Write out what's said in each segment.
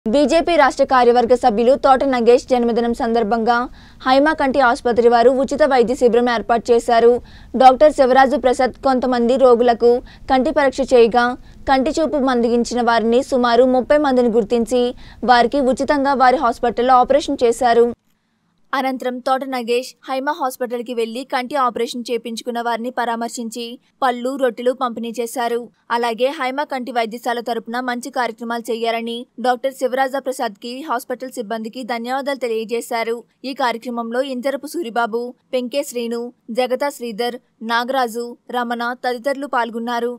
BJP రాష్ట్ర కార్యవర్గ సభ్యులు తోట నగేష్ జన్మదినం సందర్భంగా హైమా కంటి ఆసుపత్రి వారు ఉచిత వైద్య శిబిరం ఏర్పాటు చేశారు డాక్టర్ శివరాజు ప్రసాద్ కొంతమంది రోగులకు కంటి పరీక్ష చేయగా కంటి చూపు మందగించిన వారిని సుమారు ముప్పై మందిని గుర్తించి వారికి ఉచితంగా వారి హాస్పిటల్లో ఆపరేషన్ చేశారు అనంతరం తోట నగేష్ హైమా హాస్పిటల్కి వెళ్లి కంటి ఆపరేషన్ చేపించుకున్న వారిని పరామర్శించి పళ్ళు రొట్టెలు పంపిణీ చేశారు అలాగే హైమా కంటి వైద్యశాల తరపున మంచి కార్యక్రమాలు చేయాలని డాక్టర్ శివరాజ ప్రసాద్ కి హాస్పిటల్ సిబ్బందికి ధన్యవాదాలు తెలియజేశారు ఈ కార్యక్రమంలో ఇంజరపు సూరిబాబు పెంకే శ్రీను జగతా శ్రీధర్ నాగరాజు రమణ తదితరులు పాల్గొన్నారు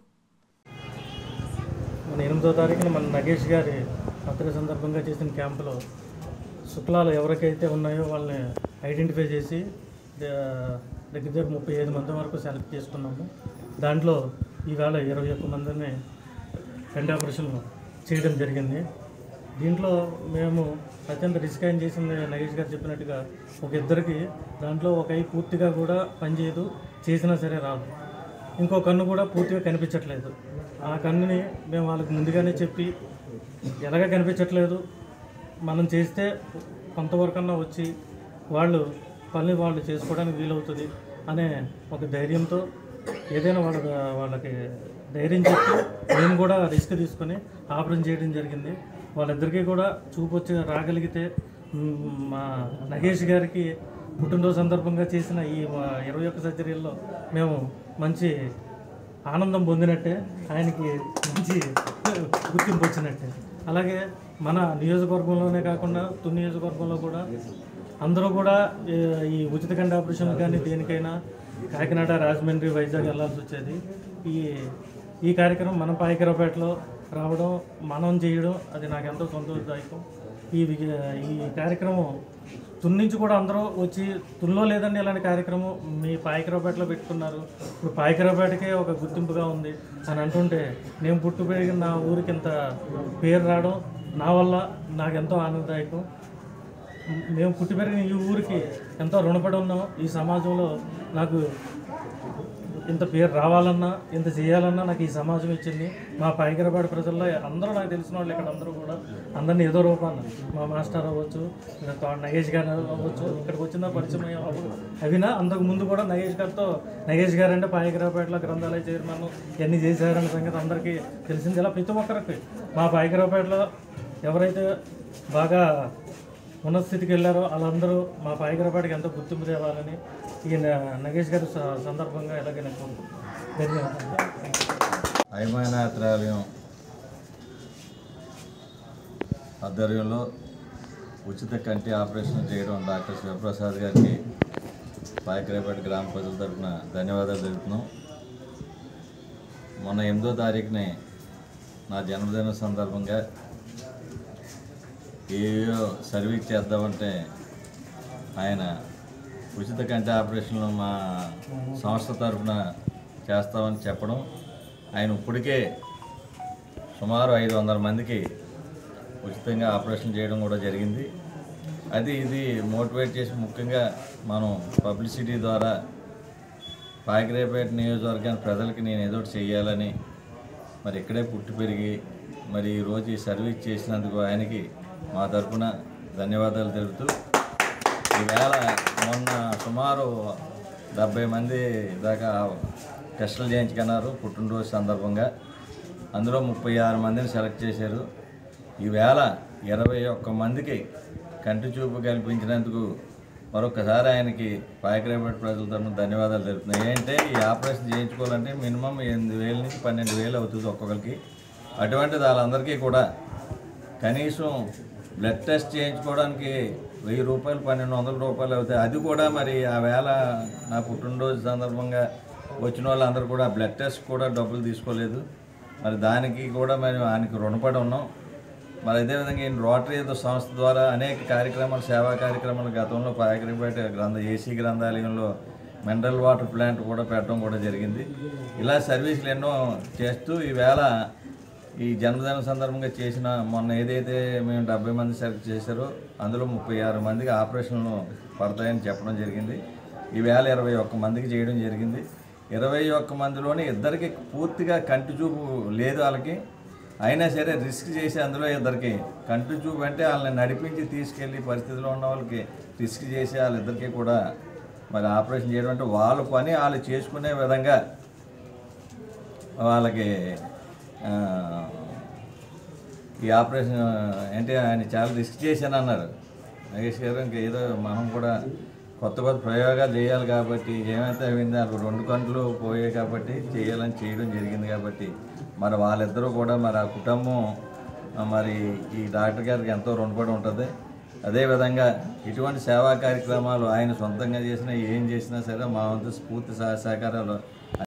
మన ఎనిమిదో తారీఖున మన నగేష్ గారి బర్త్డే సందర్భంగా చేసిన క్యాంపులో శుక్లాలు ఎవరికైతే ఉన్నాయో వాళ్ళని ఐడెంటిఫై చేసి ద- దగ్గర దగ్గర ముప్పై ఐదు మంది వరకు సెలెక్ట్ చేసుకున్నాము దాంట్లో ఈవేళ ఇరవై ఒక్క మందిని కంటి ఆపరేషన్ చేయడం జరిగింది దీంట్లో మేము అత్యంత రిస్క్ అయిన చేసింది నగేష్ గారు చెప్పినట్టుగా ఒక ఇద్దరికి దాంట్లో ఒక ఐ పూర్తిగా కూడా పనిచేయదు చేసినా సరే రాదు ఇంకో కన్ను కూడా పూర్తిగా కనిపించట్లేదు ఆ కన్నుని మేము వాళ్ళకి ముందుగానే చెప్పి ఎలాగ కనిపించట్లేదు మనం చేస్తే కొంతవరకన్నా వచ్చి వాళ్ళు పని వాళ్ళు చేసుకోవడానికి వీలవుతుంది అనే ఒక ధైర్యంతో ఏదైనా వాళ్ళ వాళ్ళకి ధైర్యం చెప్పి మేము కూడా రిస్క్ తీసుకొని ఆపరేషన్ చేయడం జరిగింది వాళ్ళిద్దరికీ కూడా చూపు వచ్చి రాగలిగితే మ్, మా నగేష్ గారికి పుట్టినరోజు సందర్భంగా చేసిన ఈ మా ఇరవై ఒక్క సర్జరీల్లో మేము మంచి ఆనందం పొందినట్టే ఆయనకి మంచి గుర్తింపు వచ్చినట్టే అలాగే మన నియోజకవర్గంలోనే కాకుండా తుని నియోజకవర్గంలో కూడా అందరూ కూడా ఏ, ఈ ఉచిత కంటి ఆపరేషన్ కానీ దేనికైనా కాకినాడ రాజమండ్రి వైజాగ్ వెళ్ళాల్సి వచ్చేది ఈ ఈ కార్యక్రమం మన పాయకరపేటలో రావడం మనం చేయడం అది నాకు ఎంతో సంతోషదాయకం ఈ వి- ఈ కార్యక్రమం తుని నుంచి కూడా అందరూ వచ్చి తుల్లో లేదండి ఇలాంటి కార్యక్రమం మీ పాయకరావుపేటలో పెట్టుకున్నారు ఇప్పుడు పాయకరావుపేటకే ఒక గుర్తింపుగా ఉంది అని అంటుంటే నేను పుట్టు పెరిగిన నా ఊరికి ఇంత పేరు రావడం నా వల్ల నాకు ఎంతో ఆనందదాయకం మేము పుట్టి పెరిగిన ఈ ఊరికి ఎంతో రుణపడి ఉన్నాం ఈ సమాజంలో నాకు ఇంత పేరు రావాలన్నా ఇంత చేయాలన్నా నాకు ఈ సమాజం ఇచ్చింది మా పైకరపాడు ప్రజల్లో అందరూ నాకు తెలిసిన వాళ్ళు ఇక్కడ అందరూ కూడా అందరినీ ఏదో రూపాన మా మాస్టర్ అవ్వచ్చు ఇంకా తో- నగేష్ గారు అవ్వచ్చు ఇక్కడికి వచ్చిన పరిచయం అయ్యే అవ్వ- అవినా అంతకు ముందు కూడా నగేష్ గారితో నగేష్ గారు అంటే పాయకరావుపేటలో గ్రంథాలయ చైర్మన్ ఇవన్నీ చేశారన్న సంగతి అందరికీ తెలిసింది ఇలా ప్రతి ఒక్కరికి మా పాయకరావుపేటలో ఎవరైతే బాగా ఉన్నత స్థితికి వెళ్ళారో వాళ్ళందరూ మా పాయకరపాటికి ఎంతో గుర్తింపు తేవాలని ఈ న- నగేష్ గారి స- సందర్భంగా ఎలాగైనా కోరుకుంటున్నాను ధన్యవాదాలు హైమానాత్రాలయం ఆధ్వర్యంలో ఉచిత కంటి ఆపరేషన్ చేయడం డాక్టర్ శివప్రసాద్ గారికి పాయకరేపేట గ్రామ ప్రజల తరఫున ధన్యవాదాలు తెలుపుతున్నాం మొన్న ఎనిమిదో తారీఖుని నా జన్మదిన సందర్భంగా ఏయో సర్వీస్ చేద్దామంటే ఆయన ఉచిత కంటి ఆపరేషన్లు మా సంస్థ తరఫున చేస్తామని చెప్పడం ఆయన ఇప్పటికే సుమారు ఐదు వందల మందికి ఉచితంగా ఆపరేషన్ చేయడం కూడా జరిగింది అది ఇది మోటివేట్ చేసి ముఖ్యంగా మనం పబ్లిసిటీ ద్వారా పాకిరేపేట నియోజకవర్గాన్ని ప్రజలకి నేను ఏదో ఒకటి చెయ్యాలని మరి ఇక్కడే పుట్టి పెరిగి మరి ఈరోజు ఈ సర్వీస్ చేసినందుకు ఆయనకి మా తరఫున ధన్యవాదాలు తెలుపుతూ ఈవేళ మొన్న సుమారు డెబ్బై మంది దాకా టెస్టులు చేయించుకున్నారు పుట్టినరోజు సందర్భంగా అందులో ముప్పై ఆరు మందిని సెలెక్ట్ చేశారు ఈవేళ ఇరవై ఒక్క మందికి కంటి చూపు కల్పించినందుకు మరొకసారి ఆయనకి పాయకరేపేట ప్రజల తరఫున ధన్యవాదాలు తెలుపుతున్నాయి ఏంటంటే ఈ ఆపరేషన్ చేయించుకోవాలంటే మినిమం ఎనిమిది వేల నుంచి పన్నెండు వేలు అవుతుంది ఒక్కొక్కరికి అటువంటిది వాళ్ళందరికీ కూడా కనీసం బ్లడ్ టెస్ట్ చేయించుకోవడానికి వెయ్యి రూపాయలు పన్నెండు వందల రూపాయలు అవుతాయి అది కూడా మరి ఆ వేళ నా పుట్టినరోజు సందర్భంగా వచ్చిన వాళ్ళందరూ కూడా బ్లడ్ టెస్ట్ కూడా డబ్బులు తీసుకోలేదు మరి దానికి కూడా మరి ఆయనకి రుణపడి ఉన్నాం మరి అదేవిధంగా ఈ రోటరీ ఏదో సంస్థ ద్వారా అనేక కార్యక్రమాలు సేవా కార్యక్రమాలు గతంలో పాయకరిపేట గ్రంథ ఏసీ గ్రంథాలయంలో మినరల్ వాటర్ ప్లాంట్ కూడా పెట్టడం కూడా జరిగింది ఇలా సర్వీసులు ఎన్నో చేస్తూ ఈవేళ ఈ జన్మదిన సందర్భంగా చేసిన మొన్న ఏదైతే మేము డెబ్బై మంది సెలెక్ట్ చేశారో అందులో ముప్పై ఆరు మందికి ఆపరేషన్లు పడతాయని చెప్పడం జరిగింది ఈవేళ ఇరవై ఒక్క మందికి చేయడం జరిగింది ఇరవై ఒక్క మందిలోని ఇద్దరికి పూర్తిగా కంటి చూపు లేదు వాళ్ళకి అయినా సరే రిస్క్ చేసి అందులో ఇద్దరికి కంటి చూపు అంటే వాళ్ళని నడిపించి తీసుకెళ్ళి పరిస్థితిలో ఉన్న వాళ్ళకి రిస్క్ చేసి వాళ్ళిద్దరికీ కూడా మరి ఆపరేషన్ చేయడం అంటే వాళ్ళ పని వాళ్ళు చేసుకునే విధంగా వాళ్ళకి ఆ, ఈ ఆపరేషన్ అంటే ఆయన చాలా రిస్క్ చేశాను అన్నారు నాగేష్ గారు ఇంకా ఏదో మనం కూడా కొత్త కొత్త ప్రయోగాలు చేయాలి కాబట్టి ఏమైతే అయింది వాళ్ళు రెండు కంట్లు పోయాయి కాబట్టి చేయాలని చేయడం జరిగింది కాబట్టి మరి వాళ్ళిద్దరూ కూడా మరి ఆ కుటుంబం ఆ, మరి ఈ డాక్టర్ గారికి ఎంతో రుణపడి ఉంటుంది అదేవిధంగా ఇటువంటి సేవా కార్యక్రమాలు ఆయన సొంతంగా చేసినా ఏం చేసినా సరే మా వంతు స్ఫూర్తి సహ సహకారాలు